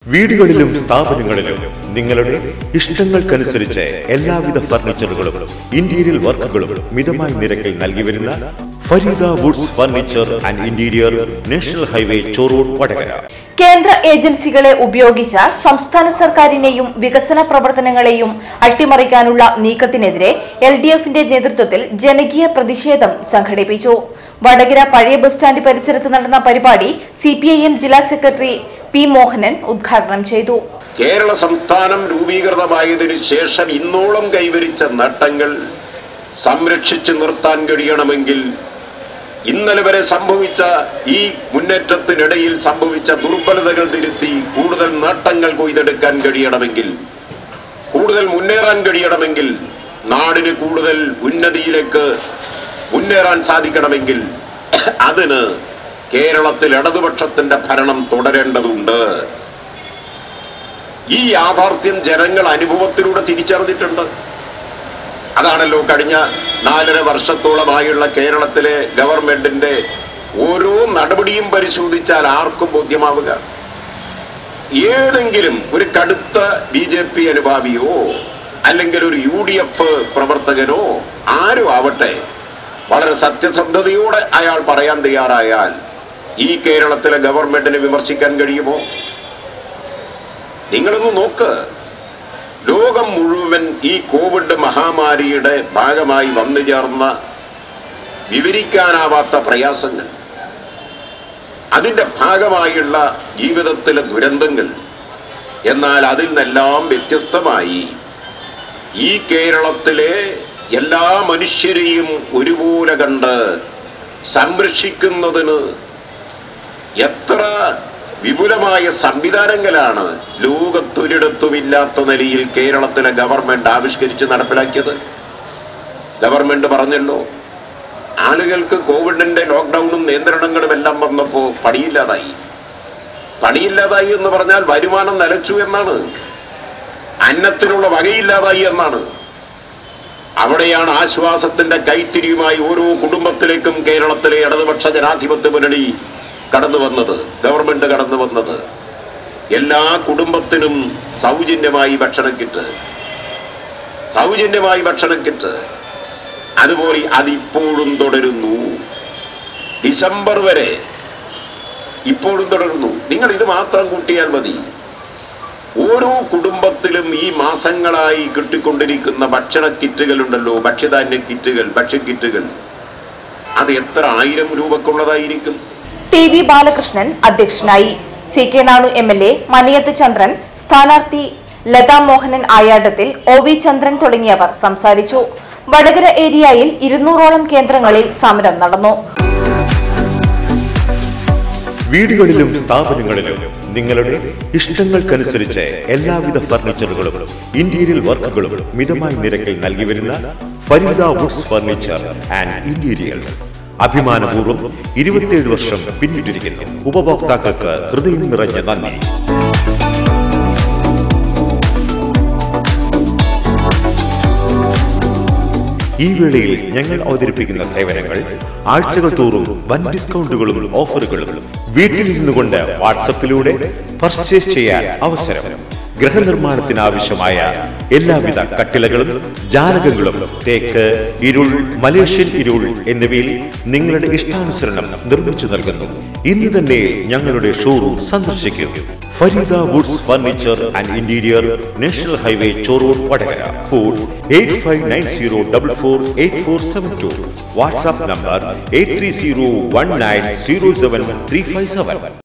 വീടുകളിലും സ്ഥാപനങ്ങളിലും നിങ്ങളുടെ ഇഷ്ടങ്ങൾക്കനുസരിച്ച് എല്ലാവിധ ഫർണിച്ചറുകളും ഇന്റീരിയർ വർക്കുകളും മിതമായ നിരക്കിൽ നൽകി വരുന്ന Fareeda woods furniture and interior national highway Chorur Vadakara കേന്ദ്ര ഏജൻസികളെ ഉപയോഗിച്ച് സംസ്ഥാന സർക്കാരിനെയും വികസന പ്രവർത്തനങ്ങളെയും അട്ടിമറിക്കാനുള്ള നീക്കത്തിനെതിരെ എൽ ഡി എഫിന്റെ നേതൃത്വത്തിൽ ജനകീയ പ്രതിഷേധം സംഘടിപ്പിച്ചു വടകര പഴയ ബസ് സ്റ്റാൻഡ് പരിസരത്ത് നടന്ന പരിപാടി സി ജില്ലാ സെക്രട്ടറി പി മോഹനൻ ഉദ്ഘാടനം ചെയ്തു കേരള സംസ്ഥാനം രൂപീകൃതമായതിനു ശേഷം ഇന്നോളം കൈവരിച്ച നേട്ടങ്ങൾ സംരക്ഷിച്ചു നിർത്താൻ കഴിയണമെങ്കിൽ ഇന്നലെ വരെ സംഭവിച്ച ഈ മുന്നേറ്റത്തിനിടയിൽ സംഭവിച്ച ദുർബലതകൾ തിരുത്തി കൂടുതൽ നേട്ടങ്ങൾ കൊയ്തെടുക്കാൻ കഴിയണമെങ്കിൽ കൂടുതൽ മുന്നേറാൻ കഴിയണമെങ്കിൽ നാടിന് കൂടുതൽ ഉന്നതിയിലേക്ക് മുന്നേറാൻ സാധിക്കണമെങ്കിൽ അതിന് കേരളത്തിൽ ഇടതുപക്ഷത്തിന്റെ ഭരണം തുടരേണ്ടതുണ്ട് ഈ യാഥാർത്ഥ്യം ജനങ്ങൾ അനുഭവത്തിലൂടെ തിരിച്ചറിഞ്ഞിട്ടുണ്ട് അതാണല്ലോ കഴിഞ്ഞ നാലര വർഷത്തോളമായുള്ള കേരളത്തിലെ ഗവൺമെന്റിന്റെ ഓരോ നടപടിയും പരിശോധിച്ചാൽ ആർക്കും ബോധ്യമാവുക ഏതെങ്കിലും ഒരു കടുത്ത ബി ജെ പി അനുഭാവിയോ അല്ലെങ്കിൽ ഒരു യു ഡി എഫ് പ്രവർത്തകനോ ആരും ആവട്ടെ വളരെ സത്യസന്ധതയോടെ അയാൾ പറയാൻ തയ്യാറായാൽ ഈ കേരളത്തിലെ ഗവൺമെന്റിനെ വിമർശിക്കാൻ കഴിയുമോ നിങ്ങളൊന്ന് നോക്ക് ലോകം മുഴുവൻ ഈ കോവിഡ് മഹാമാരിയുടെ ഭാഗമായി വന്നു ചേർന്ന വിവരിക്കാനാവാത്ത പ്രയാസങ്ങൾ അതിൻ്റെ ഭാഗമായുള്ള ജീവിതത്തിലെ ദുരന്തങ്ങൾ എന്നാൽ അതിൽ നിന്നെല്ലാം വ്യത്യസ്തമായി ഈ കേരളത്തിലെ എല്ലാ മനുഷ്യരെയും ഒരുപോലെ കണ്ട് സംരക്ഷിക്കുന്നതിന് എത്ര വിപുലമായ സംവിധാനങ്ങളാണ് ലോകത്തൊരിടത്തുമില്ലാത്ത നിലയിൽ കേരളത്തിലെ ഗവൺമെന്റ് ആവിഷ്കരിച്ച് നടപ്പിലാക്കിയത് ഗവൺമെന്റ് പറഞ്ഞല്ലോ ആളുകൾക്ക് കോവിഡിന്റെ ലോക്ക്ഡൌണും നിയന്ത്രണങ്ങളും എല്ലാം വന്നപ്പോൾ പണിയില്ലാതായി പണിയില്ലാതായി എന്ന് പറഞ്ഞാൽ വരുമാനം നിലച്ചു എന്നാണ് അന്നത്തിനുള്ള വകയില്ലാതായി എന്നാണ് അവിടെയാണ് ആശ്വാസത്തിന്റെ കൈത്തിരിയുമായി ഓരോ കുടുംബത്തിലേക്കും കേരളത്തിലെ ഇടതുപക്ഷ ജനാധിപത്യ മുന്നണി കടന്നു വന്നത് ഗവൺമെന്റ് കടന്നു വന്നത് എല്ലാ കുടുംബത്തിനും സൗജന്യമായി ഭക്ഷണം കിട്ട് സൗജന്യമായി ഭക്ഷണം കിട്ട് അതുപോലെ അതിപ്പോഴും തുടരുന്നു ഡിസംബർ വരെ ഇപ്പോഴും തുടരുന്നു നിങ്ങൾ ഇത് മാത്രം കൂട്ടിയാൽ മതി ഓരോ കുടുംബത്തിലും ഈ മാസങ്ങളായി കിട്ടിക്കൊണ്ടിരിക്കുന്ന ഭക്ഷണ കിറ്റുകളുണ്ടല്ലോ ഭക്ഷ്യധാന്യ കിറ്റുകൾ ഭക്ഷ്യക്കിറ്റുകൾ അത് എത്ര ആയിരം രൂപക്കുള്ളതായിരിക്കും ടി വി ബാലകൃഷ്ണൻ അധ്യക്ഷനായി C K Nanu M L A Manayath Chandran സ്ഥാനാർത്ഥി ലതാ മോഹനൻ ആയാട്ടത്തിൽ ഒ വി ചന്ദ്രൻ തുടങ്ങിയവർ സംസാരിച്ചു വടകര ഏരിയയിൽ ഇരുന്നൂറോളം കേന്ദ്രങ്ങളിൽ സമരം നടന്നു വീടുകളിലും സ്ഥാപനങ്ങളിലും നിങ്ങളുടെ ഇഷ്ടങ്ങൾക്കനുസരിച്ച് എല്ലാവിധ ഫർണിച്ചറുകളും ഇന്റീരിയർ വർക്കുകളും മിതമായ നിരക്കിൽ നൽകി വരുന്ന Fareeda woods furniture and interiors അഭിമാനപൂർവ്വം ഇരുപത്തിയേഴ് വർഷം പിന്നിട്ടിരിക്കുന്നു ഉപഭോക്താക്കൾക്ക് ഹൃദയം നിറഞ്ഞ നന്ദി ഈ വേളയിൽ ഞങ്ങൾ അവതരിപ്പിക്കുന്ന സേവനങ്ങൾ ആഴ്ചകൾ തോറും വൻ ഡിസ്കൗണ്ടുകളും ഓഫറുകളും വീട്ടിലിരുന്നു കൊണ്ട് വാട്സപ്പിലൂടെ പർച്ചേസ് ചെയ്യാൻ അവസരം ഗൃഹനിർമ്മാണത്തിന് ആവശ്യമായ എല്ലാവിധ കട്ടിലകളും ജാലകങ്ങളും തേക്ക് ഇരുൾ മലേഷ്യൻ ഇരുൾ എന്നിവയിൽ നിങ്ങളുടെ ഇഷ്ടാനുസരണം നിർമ്മിച്ചു നൽകുന്നു ഇന്ന് തന്നെ ഞങ്ങളുടെ ഷോറൂം സന്ദർശിക്കൂ Fareeda woods furniture and interior national highway Chorur Vadakara phone eight five nine zero double four eight four seven two WhatsApp number eight three zero one nine zero seven three five seven